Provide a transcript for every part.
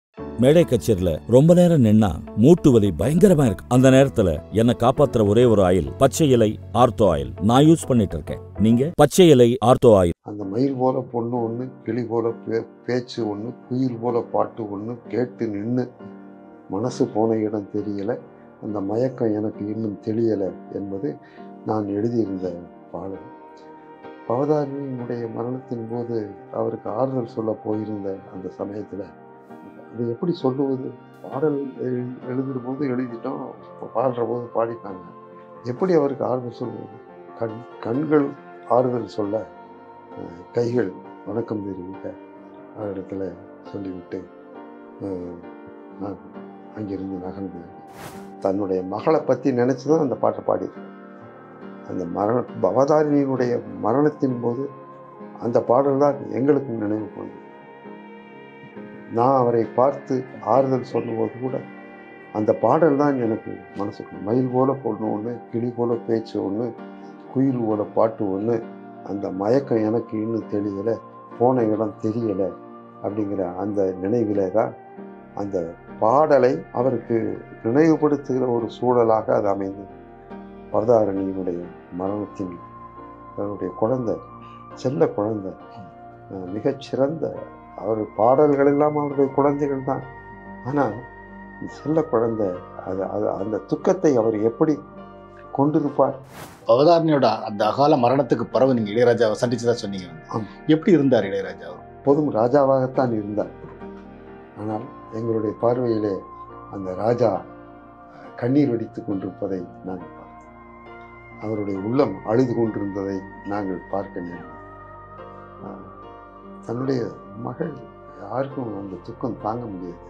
மேடை கச்சேரியில ரொம்ப நேரம் நின்னா மூட்டு வலி பயங்கரமா இருக்கு அந்த நேரத்துல என்ன காப்பாத்துற ஒரே ஒரு ஆயில் பச்சை இலை ஆர்த்தோ ஆயில் நான் யூஸ் பண்ணிட்டு இருக்கேன் நீங்க பச்சை இலை ஆர்த்தோ ஆயில் அந்த மயில் போல பொண்ணு ஒன்று கிளி போல பே பேச்சு ஒன்று குயில் போல பாட்டு ஒன்று கேட்டு நின்று மனசு போன இடம் தெரியலை அந்த மயக்கம் எனக்கு இன்னும் தெளியலை என்பது நான் எழுதியிருந்த பாடல் பவதாரியினுடைய மரணத்தின் போது அவருக்கு ஆறுதல் சொல்ல போயிருந்த அந்த சமயத்தில் அது எப்படி சொல்லுவது பாடல் எழு- எழுதுற போது எழுதிட்டோம் பாடுற போது பாடிட்டாங்க எப்படி அவருக்கு ஆறுதல் சொல்வது கண் கண்கள் ஆறுதல் சொல்ல அஹ், கைகள் வணக்கம் தெரிவிக்க அவரிடத்துல சொல்லிவிட்டு அஹ், நான் அங்கிருந்து நகர்ந்து தன்னுடைய மகளை பற்றி நினச்சி தான் அந்த பாட்டை பாடியிருக்கேன் அந்த மரண பவதாரிணியினுடைய மரணத்தின் போது அந்த பாடல் தான் எங்களுக்கு நினைவு கொண்டு நான் அவரை பார்த்து ஆறுதல் சொல்லும்போது கூட அந்த பாடல் தான் எனக்கு மனசுக்கு மயில் போல பொண்ணு ஒன்று கிளி போல பேச்சு ஒன்று குயில் போல பாட்டு ஒன்று அந்த மயக்கம் எனக்கு இன்னும் தெரியலை போன இடம் தெரியலை அப்படிங்கிற அந்த நினைவிலே தான் அந்த பாடலை அவருக்கு நினைவுபடுத்துகிற ஒரு சூழலாக அது அமைந்தது பரதாரணியினுடைய மரணத்தின் அவருடைய குழந்தை செல்ல குழந்தை அஹ் மிகச்சிறந்த அவர் பாடல்கள் எல்லாம் அவருடைய குழந்தைகள் தான் ஆனால் செல்ல குழந்தை அது அது அந்த துக்கத்தை அவர் எப்படி கொண்டிருப்பார் அவதாரணியோட அந்த அகால மரணத்துக்கு பிறகு நீங்க இளையராஜாவை சந்திச்சதா சொன்னீங்க வந்து. ஆமா. எப்படி இருந்தார் இளையராஜா அவர்? எப்போதும் ராஜாவாகத்தான் இருந்தார் ஆனால் எங்களுடைய பார்வையிலே அந்த ராஜா கண்ணீர் வடித்துக் கொண்டிருப்பதை நாங்கள் பார்த்தோம் அவருடைய உள்ளம் அழுது கொண்டிருந்ததை நாங்கள் பார்க்க நேர்ந்தது ஆஹ், தன்னுடைய மகள் யாருக்கும் அந்த துக்கம் தாங்க முடியாது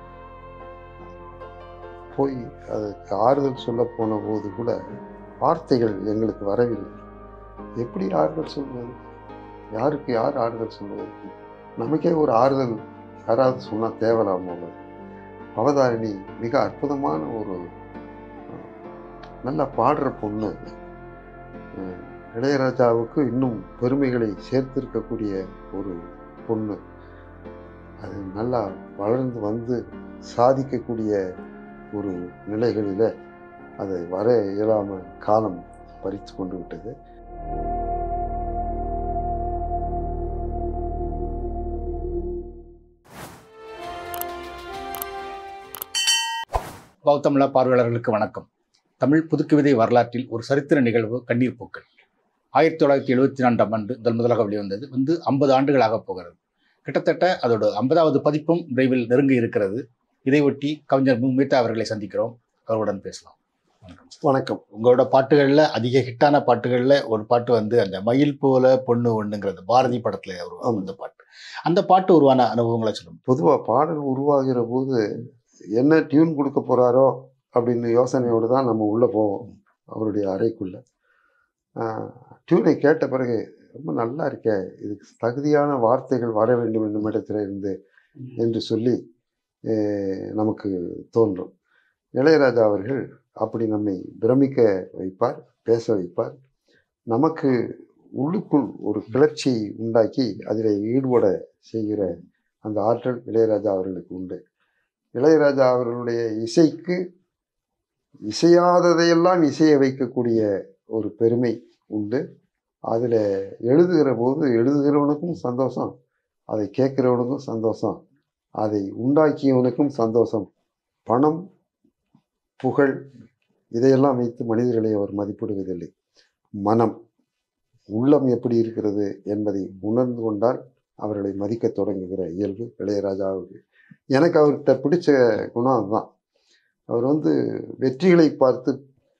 போய் அதுக்கு ஆறுதல் சொல்ல போன போது கூட வார்த்தைகள் எங்களுக்கு வரவில்லை எப்படி ஆறுதல் சொல்வது யாருக்கு யார் ஆறுதல் சொல்வது நமக்கே ஒரு ஆறுதல் யாராவது சொன்னால் தேவலாம் போல அவதாரிணி மிக அற்புதமான ஒரு அஹ், நல்லா பாடுற பொண்ணு அஹ், இளையராஜாவுக்கு இன்னும் பெருமைகளை சேர்த்திருக்கக்கூடிய ஒரு பொண்ணு அது நல்லா வளர்ந்து வந்து சாதிக்கக்கூடிய ஒரு நிலைகளில் அதை வர இயலாமல் காலம் பறித்து கொண்டு விட்டது பௌத்தமிழ பார்வையாளர்களுக்கு வணக்கம் தமிழ் புதுக்கவிதை வரலாற்றில் ஒரு சரித்திர நிகழ்வு கண்ணீர் பூக்கள் ஆயிரத்தி தொள்ளாயிரத்தி எழுபத்தி நான்காம் ஆண்டு முதல் முதலாக வெளிவந்தது வந்து ஐம்பது ஆண்டுகளாக போகிறது கிட்டத்தட்ட அதோட ஐம்பதாவது பதிப்பும் விரைவில் நெருங்க இருக்கிறது இதை ஒட்டி கவிஞர் மு. மீட்டா அவர்களை சந்திக்கிறோம் அவருடன் பேசலாம் வணக்கம் வணக்கம் உங்களோட பாட்டுகளில் அதிக ஹிட்டான பாட்டுகளில் ஒரு பாட்டு வந்து அந்த மயில் போல பொண்ணு ஒண்ணுங்கிறது பாரதி படத்துல ஒரு ஆமா. அந்த பாட்டு அந்த பாட்டு உருவான அனுபவங்களை சொல்லுங்க பொதுவாக பாடல் உருவாகிற போது என்ன டியூன் கொடுக்க போகிறாரோ அப்படின்னு யோசனையோடு தான் நம்ம உள்ளே போவோம் அவருடைய அறைக்குள்ள டியூனை கேட்ட பிறகு ரொம்ப நல்லா இருக்கே இதுக்கு தகுதியான வார்த்தைகள் வர வேண்டும் என்னும் இடத்துல இருந்து என்று சொல்லி அஹ், நமக்கு தோன்றும் இளையராஜா அவர்கள் அப்படி நம்மை பிரமிக்க வைப்பார் பேச வைப்பார் நமக்கு உள்ளுக்குள் ஒரு கிளர்ச்சி உண்டாக்கி அதில் ஈடுபட செய்கிற அந்த ஆற்றல் இளையராஜா அவர்களுக்கு உண்டு இளையராஜா அவர்களுடைய இசைக்கு இசையாததையெல்லாம் இசைய வைக்கக்கூடிய ஒரு பெருமை உண்டு அதில் எழுதுகிற போது எழுதுகிறவனுக்கும் சந்தோஷம் அதை கேட்கிறவனுக்கும் சந்தோஷம் அதை உண்டாக்கியவனுக்கும் சந்தோஷம் பணம் புகழ் இதையெல்லாம் வைத்து மனிதர்களை அவர் மதிப்பிடுவதில்லை மனம் உள்ளம் எப்படி இருக்கிறது என்பதை உணர்ந்து கொண்டால் அவர்களை மதிக்க தொடங்குகிற இயல்பு இளையராஜாவுக்கு எனக்கு அவர்கிட்ட பிடிச்ச குணம் அதுதான் அவர் வந்து வெற்றிகளை பார்த்து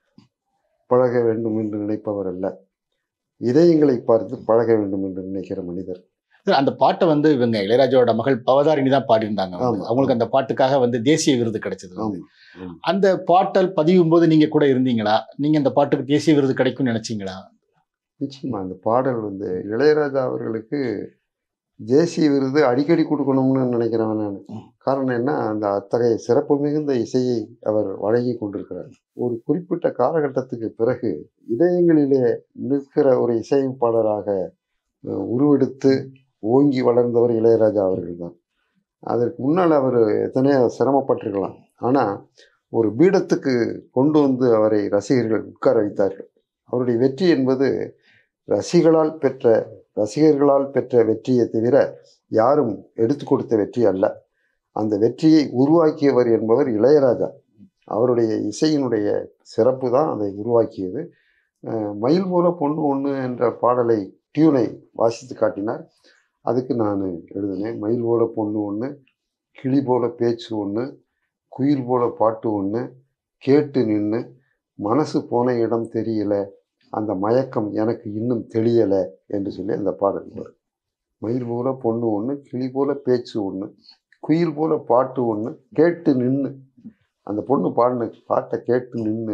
பழக வேண்டும் என்று நினைப்பவர் அல்ல இதயங்களை பார்த்து பழக வேண்டும் என்று நினைக்கிற மனிதர் சார், அந்த பாட்டை வந்து இவங்க இளையராஜாவோட மகள் பவதாரிணி தான் பாடியிருந்தாங்க வந்து. ஆமா. அவங்களுக்கு அந்த பாட்டுக்காக வந்து தேசிய விருது கிடைச்சது வந்து. ஆமா. அந்த பாட்டல் பதியும் போது நீங்க கூட இருந்தீங்களா நீங்க அந்த பாட்டுக்கு தேசிய விருது கிடைக்கும்னு நினைச்சீங்களா நிச்சயமா அந்த பாடல் வந்து இளையராஜா அவர்களுக்கு தேசிய விருது அடிக்கடி கொடுக்கணும்னு நினைக்கிறவன் நான் காரணம் என்ன அந்த அத்தகைய சிறப்பு மிகுந்த இசையை அவர் வழங்கி கொண்டிருக்கிறார் ஒரு குறிப்பிட்ட காலகட்டத்துக்கு பிறகு இதயங்களிலே நிற்கிற ஒரு இசையமைப்பாளராக அஹ், உருவெடுத்து ஓங்கி வளர்ந்தவர் இளையராஜா அவர்கள்தான் அதற்கு முன்னால் அவர் எத்தனையோ சிரமப்பட்டிருக்கலாம் ஆனால் ஒரு பீடத்துக்கு கொண்டு வந்து அவரை ரசிகர்கள் உட்கார வைத்தார்கள் அவருடைய வெற்றி என்பது ரசிகளால் பெற்ற ரசிகர்களால் பெற்ற வெற்றியை தவிர யாரும் எடுத்து கொடுத்த வெற்றி அல்ல அந்த வெற்றியை உருவாக்கியவர் என்பவர் இளையராஜா அவருடைய இசையினுடைய சிறப்பு தான் அதை உருவாக்கியது அஹ் மயில் போல பொண்ணு ஒன்று என்ற பாடலை டியூனை வாசித்து காட்டினார் அதுக்கு நான் எழுதினேன் மயில் போல பொண்ணு ஒன்று கிளி போல பேச்சு ஒன்று குயில் போல பாட்டு ஒன்று கேட்டு நின்று மனசு போன இடம் தெரியல அந்த மயக்கம் எனக்கு இன்னும் தெளியலை என்று சொல்லி அந்த பாடல் வரும் மயில் போல பொண்ணு ஒன்று கிளி போல பேச்சு ஒன்று குயில் போல பாட்டு ஒன்று கேட்டு நின்று அந்த பொண்ணு பாடின பாட்டை கேட்டு நின்று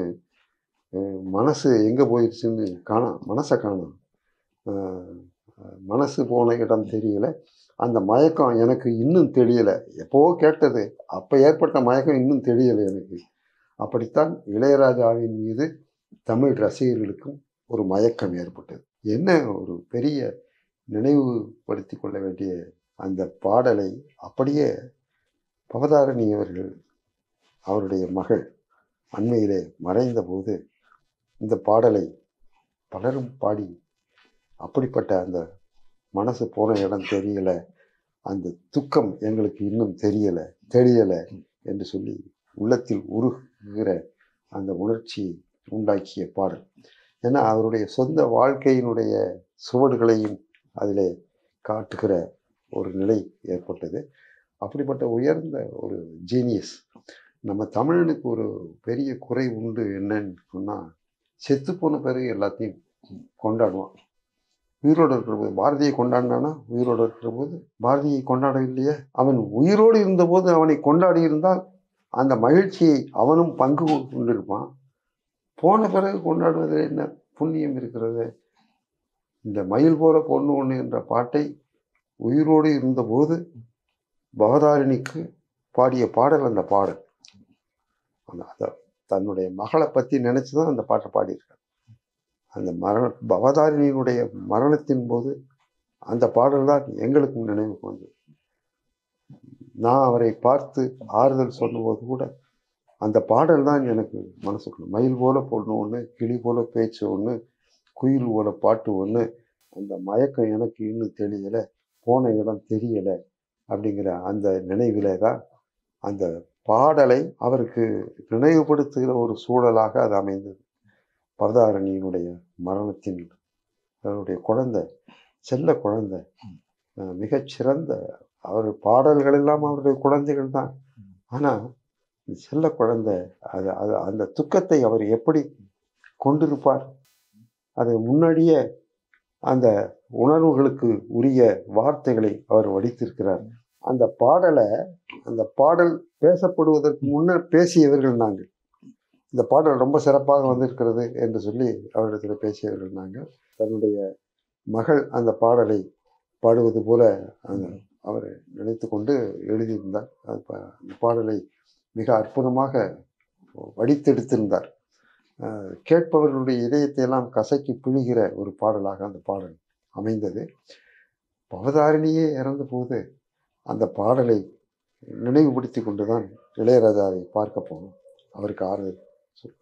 மனசு எங்கே போயிடுச்சுன்னு காணோம் மனசை காணோம் அஹ் மனசு போன இடம் தெரியல அந்த மயக்கம் எனக்கு இன்னும் தெரியலை எப்போவோ கேட்டது அப்போ ஏற்பட்ட மயக்கம் இன்னும் தெரியலை எனக்கு அப்படித்தான் இளையராஜாவின் மீது தமிழ் ரசிகர்களுக்கும் ஒரு மயக்கம் ஏற்பட்டது என்ன ஒரு பெரிய நினைவுபடுத்தி கொள்ள வேண்டிய அந்த பாடலை அப்படியே பவதாரணி அவர்கள் அவருடைய மகள் அண்மையிலே மறைந்த போது இந்த பாடலை பலரும் பாடி அப்படிப்பட்ட அந்த மனசு போன இடம் தெரியல அந்த துக்கம் எங்களுக்கு இன்னும் தெரியல தெரியல என்று சொல்லி உள்ளத்தில் உருகுகிற அந்த உணர்ச்சியை உண்டாக்கிய பாடல் ஏன்னா அவருடைய சொந்த வாழ்க்கையினுடைய சுவடுகளையும் அதிலே காட்டுகிற ஒரு நிலை ஏற்பட்டது அப்படிப்பட்ட உயர்ந்த ஒரு ஜீனியஸ் நம்ம தமிழனுக்கு ஒரு பெரிய குறை உண்டு என்னன்னு சொன்னால் செத்து போன பிறகு எல்லாத்தையும் கொண்டாடுவான் உயிரோடு இருக்கிற போது பாரதியை கொண்டாடினானா உயிரோடு இருக்கிற போது பாரதியை கொண்டாடவில்லையே அவன் உயிரோடு இருந்தபோது அவனை கொண்டாடி இருந்தால் அந்த மகிழ்ச்சியை அவனும் பங்கு கொண்டிருப்பான் போன பிறகு கொண்டாடுவது என்ன புண்ணியம் இருக்கிறது இந்த மயில் போல பொண்ணு ஒன்று என்ற பாட்டை உயிரோடு இருந்தபோது பவதாரிணிக்கு பாடிய பாடல் அந்த பாடல் அந்த அதை தன்னுடைய மகளை பற்றி நினச்சி தான் அந்த பாட்டை பாடியிருக்கார் அந்த மரண பவதாரிணியினுடைய மரணத்தின் போது அந்த பாடல் தான் எங்களுக்கும் நினைவுக்கு வந்தது நான் அவரை பார்த்து ஆறுதல் சொன்னபோது கூட அந்த பாடல் தான் எனக்கு மனசுக்குள்ள மயில் போல பொண்ணு ஒன்று கிளி போல பேச்சு ஒன்று குயில் போல பாட்டு ஒன்று அந்த மயக்கம் எனக்கு இன்னும் தெரியலை போன இடம் தெரியலை அப்படிங்கிற அந்த நினைவில தான் அந்த பாடலை அவருக்கு நினைவுபடுத்துகிற ஒரு சூழலாக அது அமைந்தது பவதாரணியினுடைய மரணத்தின் அவருடைய குழந்தை செல்ல குழந்தை அஹ் மிகச்சிறந்த அவர் பாடல்கள் எல்லாம் அவருடைய குழந்தைகள் தான் ஆனால் செல்ல குழந்தை அது அது அந்த துக்கத்தை அவர் எப்படி கொண்டிருப்பார் அது முன்னாடியே அந்த உணர்வுகளுக்கு உரிய வார்த்தைகளை அவர் வடித்திருக்கிறார் அந்த பாடலை அந்த பாடல் பேசப்படுவதற்கு முன்னர் பேசியவர்கள் நாங்கள் இந்த பாடல் ரொம்ப சிறப்பாக வந்திருக்கிறது என்று சொல்லி அவரிடத்தில் பேசியவர்கள் நாங்கள் தன்னுடைய மகள் அந்த பாடலை பாடுவது போல அந்த அவர் நினைத்து கொண்டு எழுதியிருந்தார் அது பா- அந்த பாடலை மிக அற்புதமாக வடித்தெடுத்திருந்தார் அஹ் கேட்பவர்களுடைய இதயத்தை எல்லாம் கசக்கி பிழிகிற ஒரு பாடலாக அந்த பாடல் அமைந்தது பவதாரிணியே இறந்த போது அந்த பாடலை நினைவுபடுத்தி கொண்டு தான் இளையராஜாவை பார்க்க போனோம் அவருக்கு ஆறுதல் சொல்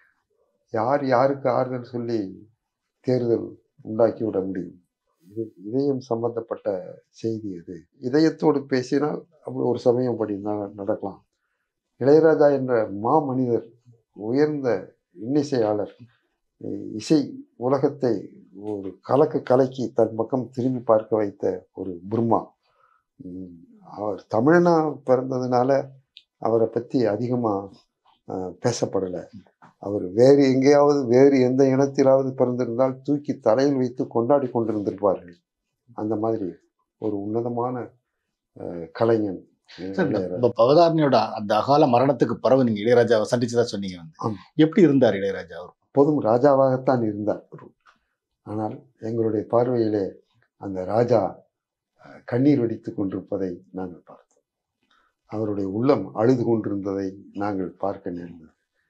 யார் யாருக்கு ஆறுதல் சொல்லி தேர்தல் உண்டாக்கி விட முடியும் இது இதயம் சம்பந்தப்பட்ட செய்தி அது இதயத்தோடு பேசினால் அப்படி ஒரு சமயம் படி ந- நடக்கலாம் இளையராஜா என்ற மா மனிதர் உயர்ந்த இன்னிசையாளர் இ- இசை உலகத்தை ஒரு கலக்கு கலக்கி தன் பக்கம் திரும்பி பார்க்க வைத்த ஒரு புர்மா உம், அவர் தமிழனா பிறந்ததுனால அவரை பற்றி அதிகமாக பேசப்படலை அவர் வேறு எங்கேயாவது வேறு எந்த இனத்திலாவது பிறந்திருந்தால் தூக்கி தலையில் வைத்து கொண்டாடி கொண்டிருந்திருப்பார்கள் அந்த மாதிரி ஒரு உன்னதமான அஹ், கலைஞன் அஹ், சார் இந்த இளையராஜா. இப்ப பவதாரணியோட அந்த அகால மரணத்துக்கு பிறகு நீங்க இளையராஜாவை சந்திச்சதா சொன்னீங்க வந்து ஆமா. எப்படி இருந்தார் இளையராஜா அவர் எப்போதும் ராஜாவாகத்தான் இருந்தார் ஆனால் எங்களுடைய பார்வையிலே அந்த ராஜா அஹ், கண்ணீர் வடித்து கொண்டிருப்பதை நாங்கள் பார்த்தோம் அவருடைய உள்ளம் அழுது கொண்டிருந்ததை நாங்கள் பார்க்க நேர்ந்தது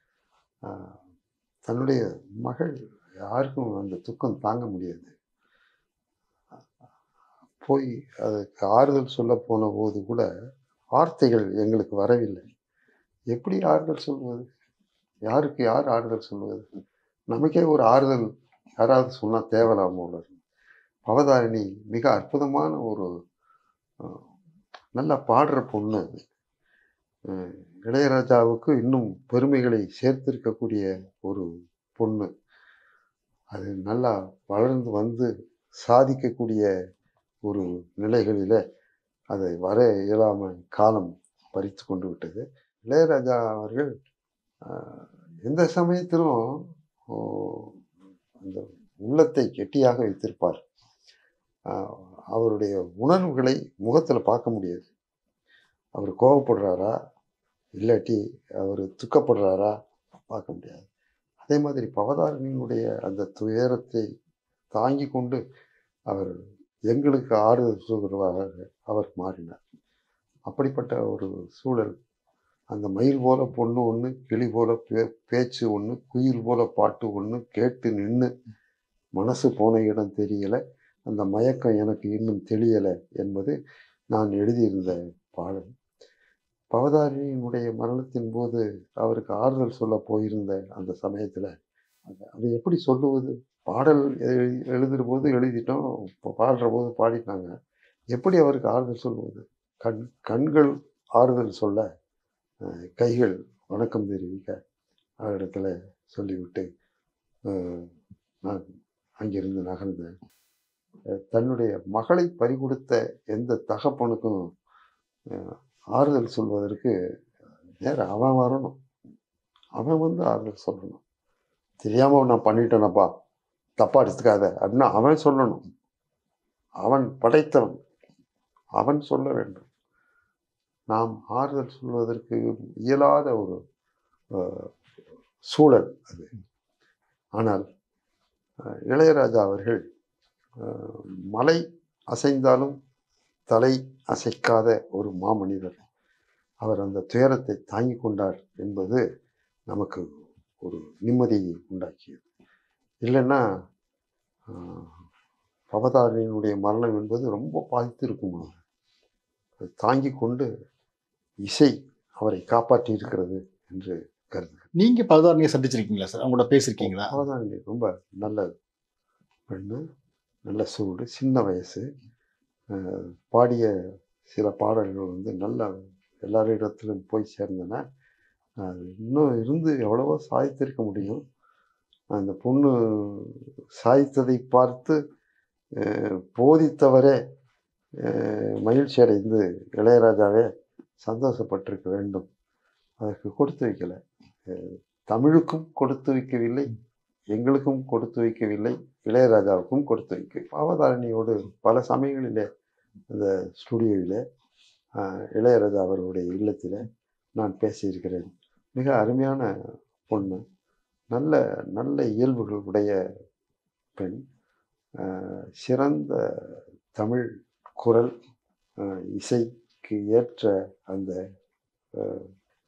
அஹ், தன்னுடைய மகள் யாருக்கும் அந்த துக்கம் தாங்க முடியாது போய் அதுக்கு ஆறுதல் சொல்ல போன போது கூட வார்த்தைகள் எங்களுக்கு வரவில்லை எப்படி ஆறுதல் சொல்வது யாருக்கு யார் ஆறுதல் சொல்வது நமக்கே ஒரு ஆறுதல் யாராவது சொன்னால் தேவலாம் போல இருக்கு. பவதாரிணி மிக அற்புதமான ஒரு அஹ், நல்லா பாடுற பொண்ணு அது அஹ், இளையராஜாவுக்கு இன்னும் பெருமைகளை சேர்த்திருக்கக்கூடிய ஒரு பொண்ணு அது நல்லா வளர்ந்து வந்து சாதிக்கக்கூடிய ஒரு நிலைகளில் அதை வர இயலாமல் காலம் பறித்து கொண்டு விட்டது இளையராஜா அவர்கள் ஆஹ், எந்த சமயத்திலும் ஓ, அந்த உள்ளத்தை கெட்டியாக வைத்திருப்பார் ஆஹ், அவருடைய உணர்வுகளை முகத்தில் பார்க்க முடியாது அவர் கோவப்படுறாரா இல்லாட்டி அவர் துக்கப்படுறாரா பார்க்க முடியாது அதே மாதிரி பவதாரணியினுடைய அந்த துயரத்தை தாங்கி கொண்டு அவர் எங்களுக்கு ஆறுதல் சொல்கிறவராக அவர் மாறினார் அப்படிப்பட்ட ஒரு சூழல் அந்த மயில் போல பொண்ணு ஒன்று கிளி போல பே பேச்சு ஒன்று குயில் போல பாட்டு ஒன்று கேட்டு நின்று மனசு போன இடம் தெரியலை அந்த மயக்கம் எனக்கு இன்னும் தெளியலை என்பது நான் எழுதியிருந்த பாடல் பவதாரியினுடைய மரணத்தின் போது அவருக்கு ஆறுதல் சொல்ல போயிருந்த அந்த சமயத்தில் அதை எப்படி சொல்லுவது பாடல் எழு எழுதுகிற போது எழுதிட்டோம் இப்போ பாடுற போது பாடிட்டாங்க எப்படி அவருக்கு ஆறுதல் சொல்லுவது கண் கண்கள் ஆறுதல் சொல்ல அஹ், கைகள் வணக்கம் தெரிவிக்க அவரிடத்துல சொல்லிவிட்டு அஹ், நான் அங்கிருந்து நகர்ந்தேன் அஹ், தன்னுடைய மகளை பறிகொடுத்த எந்த தகப்பனுக்கும் அஹ், ஆறுதல் சொல்வதற்கு நேரம் அவன் வரணும் அவன் வந்து ஆறுதல் சொல்லணும் தெரியாமல் நான் பண்ணிட்டேனப்பா தப்பா எடுத்துக்காத அப்படின்னா அவன் சொல்லணும் அவன் படைத்தவன் அவன் சொல்ல வேண்டும் நாம் ஆறுதல் சொல்வதற்கு இயலாத ஒரு அஹ், சூழல் அது ஆனால் அஹ், இளையராஜா அவர்கள் அஹ், மலை அசைந்தாலும் தலை அசைக்காத ஒரு மாமனிதர் அவர் அந்த துயரத்தை தாங்கிக் கொண்டார் என்பது நமக்கு ஒரு நிம்மதியை உண்டாக்கியது இல்லைன்னா ஆஹ், பவதாரியினுடைய மரணம் என்பது ரொம்ப பாதித்து இருக்குமா அதை தாங்கிக் கொண்டு இசை அவரை காப்பாற்றி இருக்கிறது என்று கருதுகிறேன் நீங்க பவதாரணியை சந்திச்சிருக்கீங்களா சார் அவங்களோட பேசியிருக்கீங்களா பவதாரணி ரொம்ப நல்ல பெண்ணு நல்ல சூடு சின்ன வயசு ஆஹ், பாடிய சில பாடல்கள் வந்து நல்ல எல்லாரிடத்திலும் போய் சேர்ந்தன அது இன்னும் இருந்து எவ்வளவோ சாதித்திருக்க முடியும் அந்த பொண்ணு சாதித்ததை பார்த்து அஹ், போதித்தவரே அஹ், மகிழ்ச்சி அடைந்து இளையராஜாவே சந்தோஷப்பட்டிருக்க வேண்டும் அதற்கு கொடுத்து வைக்கல அஹ், தமிழுக்கும் கொடுத்து வைக்கவில்லை எங்களுக்கும் கொடுத்து வைக்கவில்லை இளையராஜாவுக்கும் கொடுத்து வைக்க அவதாரணியோடு பல சமயங்களிலே அந்த ஸ்டுடியோவில் இளையராஜா அவர்களுடைய இல்லத்தில் நான் பேசியிருக்கிறேன் மிக அருமையான பொண்ணு நல்ல நல்ல இயல்புகள் உடைய பெண் ஆஹ் சிறந்த தமிழ் குரல் ஆஹ் இசைக்கு ஏற்ற அந்த ஆஹ்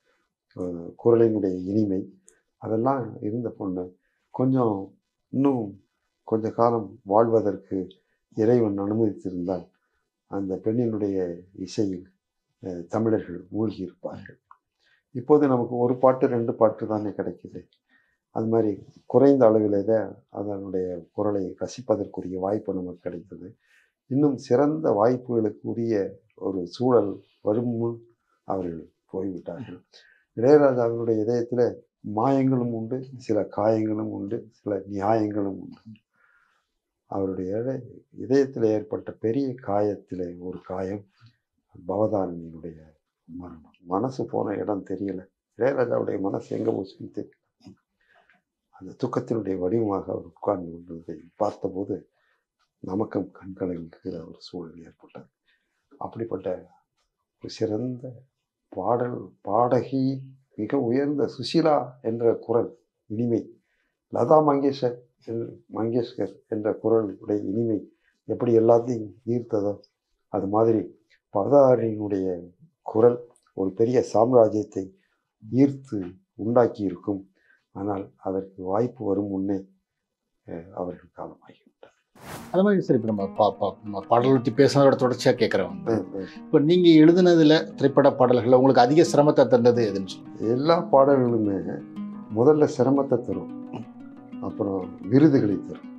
ஆஹ் குரலினுடைய இனிமை அதெல்லாம் இருந்த பொண்ணு கொஞ்சம் இன்னும் கொஞ்ச காலம் வாழ்வதற்கு இறைவன் அனுமதித்திருந்தால் அந்த பெண்ணினுடைய இசையில் ஆஹ் தமிழர்கள் மூழ்கி இருப்பார்கள் இப்போது நமக்கு ஒரு பாட்டு ரெண்டு பாட்டு தானே கிடைக்குது அது மாதிரி குறைந்த அளவில் தான் அதனுடைய குரலை ரசிப்பதற்குரிய வாய்ப்பு நமக்கு கிடைத்தது இன்னும் சிறந்த வாய்ப்புகளுக்குரிய ஒரு சூழல் வரும் முன் அவர்கள் போய்விட்டார்கள் இளையராஜாவினுடைய இதயத்தில் மாயங்களும் உண்டு சில காயங்களும் உண்டு சில நியாயங்களும் உண்டு அவருடைய இதயத்தில் ஏற்பட்ட பெரிய காயத்திலே ஒரு காயம் பவதாரணியினுடைய மரணம் மனசு போன இடம் தெரியல இளையராஜாவுடைய மனசு எங்கே போச்சுன்னு தெரியல அந்த துக்கத்தினுடைய வடிவமாக அவர் உட்கார்ந்து கொண்டதை பார்த்தபோது நமக்கும் கண்கலங்குகிற ஒரு சூழல் ஏற்பட்டது அப்படிப்பட்ட ஒரு சிறந்த பாடல் பாடகி மிக உயர்ந்த சுசீலா என்ற குரல் இனிமை லதா மங்கேஷ்கர் என்- மங்கேஷ்கர் என்ற குரலுடைய இனிமை எப்படி எல்லாத்தையும் ஈர்த்ததோ அது மாதிரி பவதாரியினுடைய குரல் ஒரு பெரிய சாம்ராஜ்யத்தை ஈர்த்து உண்டாக்கி இருக்கும் ஆனால் அதற்கு வாய்ப்பு வரும் முன்னே அஹ், அவர்கள் காலமாகிவிட்டார் அது மாதிரி சரி இப்போ நம்ம பா பா நம்ம பாடல் பற்றி பேசுனதோட தொடர்ச்சியாக கேட்குறேன் வந்து ம், ம். இப்போ நீங்கள் எழுதுனதுல திரைப்பட பாடல்கள் உங்களுக்கு அதிக சிரமத்தை தந்தது எதுன்னு சொல்லுங்க எல்லா பாடல்களுமே முதல்ல சிரமத்தை தரும் அப்புறம் விருதுகளை தரும்